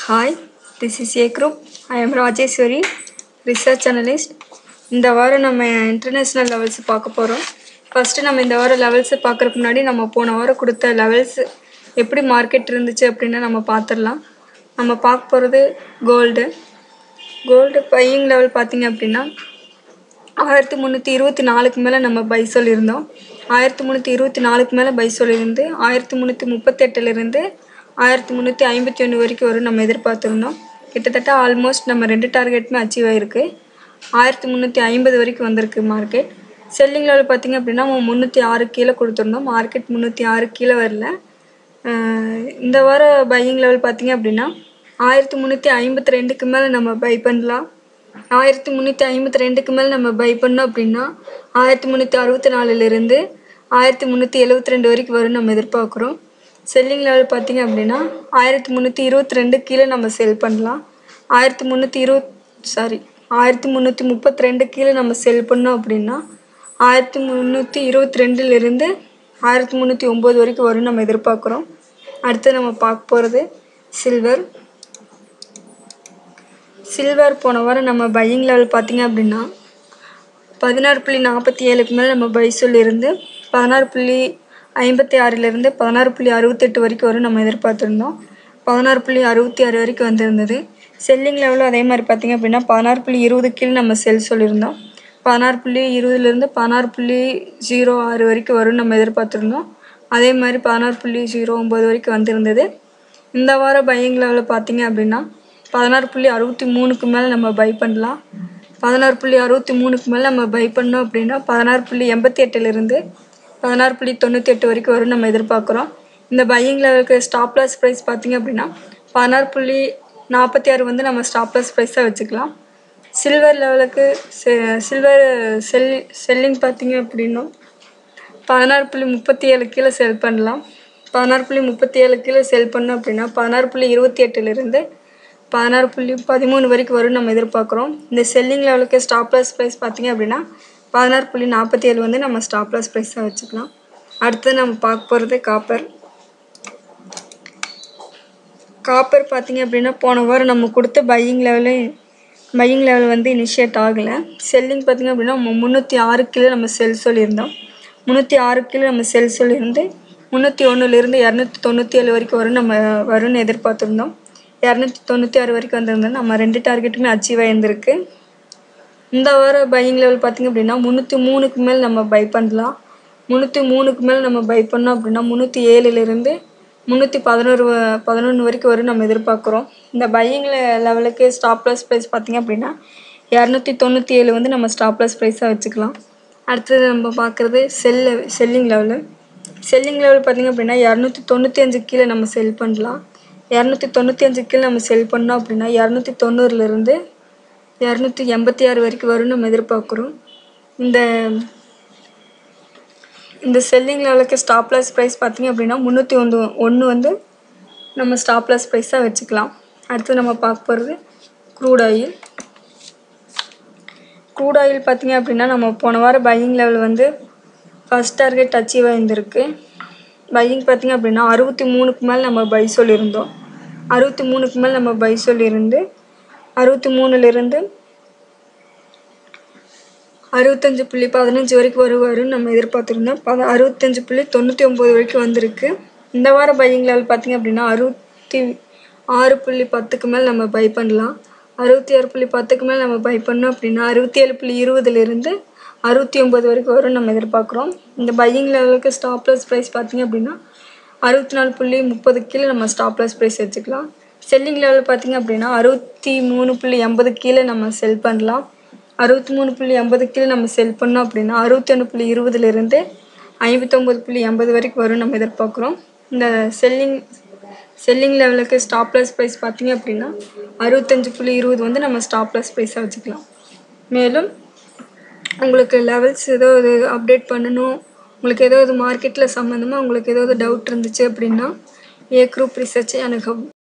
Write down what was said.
hi this is a group I am Rajeswari research analyst இந்த வாரம் நம்ம இன்டர்நேஷ்னல் லெவல்ஸ் பார்க்க போகிறோம் ஃபஸ்ட்டு நம்ம இந்த வாரம் லெவல்ஸை பார்க்குறதுக்கு முன்னாடி நம்ம போன வாரம் கொடுத்த லெவல்ஸ் எப்படி மார்க்கெட் இருந்துச்சு அப்படின்னு நம்ம பார்த்துடலாம் நம்ம பார்க்க போகிறது கோல்டு கோல்டு பையிங் லெவல் பார்த்திங்க அப்படின்னா ஆயிரத்தி முந்நூற்றி இருபத்தி நாலுக்கு மேலே நம்ம பை சொல்லியிருந்தோம் ஆயிரத்தி முந்நூற்றி இருபத்தி நாலுக்கு மேலே பை சொல்லியிருந்து ஆயிரத்தி முந்நூற்றி முப்பத்தெட்டுலேருந்து ஆயிரத்தி முந்நூற்றி ஐம்பத்தி ஒன்று வரைக்கும் வரும் நம்ம எதிர்பார்த்துருந்தோம் கிட்டத்தட்ட ஆல்மோஸ்ட் நம்ம ரெண்டு டார்கெட்டுமே அச்சீவ் ஆகிருக்கு ஆயிரத்தி முந்நூற்றி ஐம்பது வரைக்கும் வந்திருக்கு மார்க்கெட் செல்லிங் லெவல் பார்த்திங்க அப்படின்னா நம்ம முந்நூற்றி ஆறு கீழே கொடுத்துருந்தோம் மார்க்கெட் முந்நூற்றி ஆறு கீழே வரல ஆஹ் இந்த வார பையிங் லெவல் பார்த்திங்க அப்படின்னா ஆயிரத்தி முந்நூற்றி ஐம்பத்தி ரெண்டுக்கு மேலே நம்ம பை பண்ணலாம் ஆயிரத்தி முந்நூற்றி ஐம்பத்தி ரெண்டுக்கு மேலே நம்ம பை பண்ணோம் அப்படின்னா ஆயிரத்தி முந்நூற்றி அறுபத்தி நாலுலேருந்து ஆயிரத்தி முந்நூற்றி எழுபத்தி ரெண்டு வரைக்கும் வரும் நம்ம எதிர்பார்க்குறோம் செல்லிங் லெவல் பார்த்திங்க அப்படின்னா ஆயிரத்தி முந்நூற்றி இருபத்தி ரெண்டு கீழே நம்ம செல் பண்ணலாம் ஆயிரத்தி முந்நூற்றி இருபத் சாரி ஆயிரத்தி முந்நூற்றி முப்பத்தி ரெண்டு கீழே நம்ம செல் பண்ணோம் அப்படின்னா ஆயிரத்தி முந்நூற்றி இருபத்தி ரெண்டுலேருந்து ஆயிரத்தி முந்நூற்றி ஒம்பது வரைக்கும் வரும் நம்ம எதிர்பார்க்குறோம் அடுத்து நம்ம பார்க்க போகிறது சில்வர் சில்வர் போன வாரம் நம்ம பையிங் லெவல் பார்த்திங்க அப்படின்னா பதினாறு புள்ளி நாற்பத்தி ஏழுக்கு மேலே நம்ம பை சொல்லியிருந்து பதினாறு புள்ளி ஐம்பத்தி ஆறிலிருந்து பதினாறு புள்ளி அறுபத்தெட்டு வரைக்கும் வரும் நம்ம எதிர்பார்த்துருந்தோம் பதினாறு புள்ளி அறுபத்தி ஆறு வரைக்கும் வந்திருந்தது செல்லிங் லெவலும் அதே மாதிரி பார்த்திங்க அப்படின்னா பதினாறு புள்ளி இருபது கீழே நம்ம செல் சொல்லியிருந்தோம் பதினாறு புள்ளி இருபதுலேருந்து பதினாறு புள்ளி ஜீரோ ஆறு வரைக்கும் வரும்னு நம்ம எதிர்பார்த்துருந்தோம் அதே மாதிரி பதினாறு புள்ளி ஜீரோ ஒம்பது வரைக்கும் வந்திருந்தது இந்த வாரம் பையிங் லெவலில் பார்த்திங்க அப்படின்னா பதினாறு புள்ளி அறுபத்தி மூணுக்கு மேலே நம்ம பை பண்ணலாம் பதினாறு புள்ளி அறுபத்தி மூணுக்கு மேலே நம்ம பை பண்ணோம் அப்படின்னா பதினாறு புள்ளி எண்பத்தி எட்டுலேருந்து பதினாறு புள்ளி தொண்ணூற்றி எட்டு வரைக்கும் வரும் நம்ம எதிர்பார்க்குறோம் இந்த பையிங் லெவலுக்கு ஸ்டாப் லாஸ் ப்ரைஸ் பார்த்திங்க அப்படின்னா பதினாறு புள்ளி நாற்பத்தி ஆறு வந்து நம்ம ஸ்டாப் லாஸ் ப்ரைஸாக வச்சுக்கலாம் சில்வர் லெவலுக்கு சில்வர் செல் செல்லிங் பார்த்திங்க அப்படின்னா பதினாறு புள்ளி முப்பத்தி ஏழு கீழே செல் பண்ணலாம் பதினாறு புள்ளி முப்பத்தி ஏழு கீழே செல் பண்ணோம் அப்படின்னா பதினாறு புள்ளி இருபத்தி எட்டுலேருந்து பதினாறு புள்ளி பதிமூணு வரைக்கும் வரும் நம்ம எதிர்பார்க்குறோம் இந்த செல்லிங் லெவலுக்கு ஸ்டாப் லாஸ் ப்ரைஸ் பார்த்திங்க அப்படின்னா பதினாறு புள்ளி நாற்பத்தி ஏழு வந்து நம்ம ஸ்டாப் லாஸ் ப்ரைஸாக வச்சுக்கலாம் அடுத்து நம்ம பார்க்க போகிறது காப்பர் காப்பர் பார்த்திங்க அப்படின்னா போன வாரம் நம்ம கொடுத்த பையிங் லெவலு பையிங் லெவல் வந்து இனிஷியேட் ஆகலை செல்லிங் பார்த்திங்க அப்படின்னா முந்நூற்றி ஆறு கிலோ நம்ம செல் சொல்லியிருந்தோம் முந்நூற்றி ஆறு கிலோ நம்ம செல் சொல்லியிருந்து முந்நூற்றி ஒன்றுலேருந்து இரநூத்தி தொண்ணூற்றி ஏழு வரைக்கும் வரும் நம்ம வரும்னு எதிர்பார்த்துருந்தோம் இரநூத்தி தொண்ணூற்றி ஆறு வரைக்கும் வந்திருந்தோம் நம்ம ரெண்டு டார்கெட்டுமே அச்சீவ் ஆகியிருந்திருக்கு இந்த வாரம் பையிங் லெவல் பார்த்திங்க அப்படின்னா முந்நூற்றி மூணுக்கு மேல் நம்ம பை பண்ணலாம் முந்நூற்றி மூணுக்கு மேல் நம்ம பை பண்ணோம் அப்படின்னா முந்நூற்றி ஏழுலேருந்து முந்நூற்றி பதினோரு பதினொன்று வரைக்கும் வரும் நம்ம எதிர்பார்க்குறோம் இந்த பையிங் லெவலுக்கு ஸ்டாப் லாஸ் ப்ரைஸ் பார்த்திங்க அப்படின்னா இரநூத்தி தொண்ணூற்றி ஏழு வந்து நம்ம ஸ்டாப் லாஸ் ப்ரைஸாக வச்சுக்கலாம் அடுத்தது நம்ம பார்க்குறது sell selling level selling level பார்த்திங்க அப்படின்னா இரநூத்தி தொண்ணூற்றி அஞ்சு கீழே நம்ம செல் பண்ணலாம் இரநூத்தி தொண்ணூற்றி அஞ்சு கீழே நம்ம செல் பண்ணோம் அப்படின்னா இரநூத்தி தொண்ணூறுலேருந்து இரநூத்தி எண்பத்தி ஆறு வரைக்கும் வரும்னு நம்ம எதிர்பார்க்குறோம் இந்த இந்த செல்லிங் லெவலுக்கு ஸ்டாப் லாஸ் ப்ரைஸ் பார்த்திங்க அப்படின்னா முந்நூற்றி ஒன்று ஒன்று வந்து நம்ம ஸ்டாப் லாஸ் ப்ரைஸாக வச்சுக்கலாம் அடுத்து நம்ம பார்க்க போகிறது க்ரூட் ஆயில் க்ரூட் ஆயில் பார்த்திங்க அப்படின்னா நம்ம போன வாரம் பையிங் லெவல் வந்து ஃபஸ்ட் டார்கெட் அச்சீவ் ஆகியிருந்திருக்கு பையிங் பார்த்திங்க அப்படின்னா அறுபத்தி மூணுக்கு மேலே நம்ம பை சொல்லியிருந்தோம் அறுபத்தி மூணுக்கு மேலே நம்ம பை சொல்லியிருந்து அறுபத்தி மூணுலேருந்து அறுபத்தஞ்சு புள்ளி பதினஞ்சு வரைக்கும் வருவாருன்னு நம்ம எதிர்பார்த்துருந்தோம் பத அறுபத்தஞ்சு புள்ளி தொண்ணூற்றி ஒம்பது வரைக்கும் வந்திருக்கு இந்த வாரம் பையிங் லெவல் பார்த்திங்க அப்படின்னா அறுபத்தி ஆறு புள்ளி பத்துக்கு மேலே நம்ம பை பண்ணலாம் அறுபத்தி ஆறு புள்ளி பத்துக்கு மேலே நம்ம பை பண்ணோம் அப்படின்னா அறுபத்தி ஏழு புள்ளி இருபதுலேருந்து அறுபத்தி ஒம்பது வரைக்கும் வரும் நம்ம எதிர்பார்க்குறோம் இந்த பையிங் லெவலுக்கு ஸ்டாப் லாஸ் ப்ரைஸ் பார்த்திங்க அப்படின்னா அறுபத்தி நாலு புள்ளி முப்பது கீழே நம்ம ஸ்டாப் லாஸ் ப்ரைஸ் வச்சுக்கலாம் செல்லிங் லெவல் பார்த்திங்க அப்படின்னா அறுபத்தி மூணு புள்ளி எண்பது கீழே நம்ம செல் பண்ணலாம் அறுபத்தி மூணு புள்ளி எண்பது கீழே நம்ம செல் பண்ணோம் அப்படின்னா அறுபத்தி ஒன்று புள்ளி இருபதுலேருந்து ஐம்பத்தொம்பது புள்ளி எண்பது வரைக்கும் வரும் நம்ம எதிர்பார்க்குறோம் இந்த செல்லிங் செல்லிங் லெவலுக்கு ஸ்டாப் லாஸ் ப்ரைஸ் பார்த்திங்க அப்படின்னா அறுபத்தஞ்சு புள்ளி இருபது வந்து நம்ம ஸ்டாப் லாஸ் ப்ரைஸாக வச்சுக்கலாம் மேலும் உங்களுக்கு லெவல்ஸ் ஏதாவது அப்டேட் பண்ணணும் உங்களுக்கு ஏதாவது மார்க்கெட்டில் சம்மந்தமாக உங்களுக்கு ஏதாவது டவுட் இருந்துச்சு அப்படின்னா ஏ குரூப் ரிசர்ச்சை அணுகவும்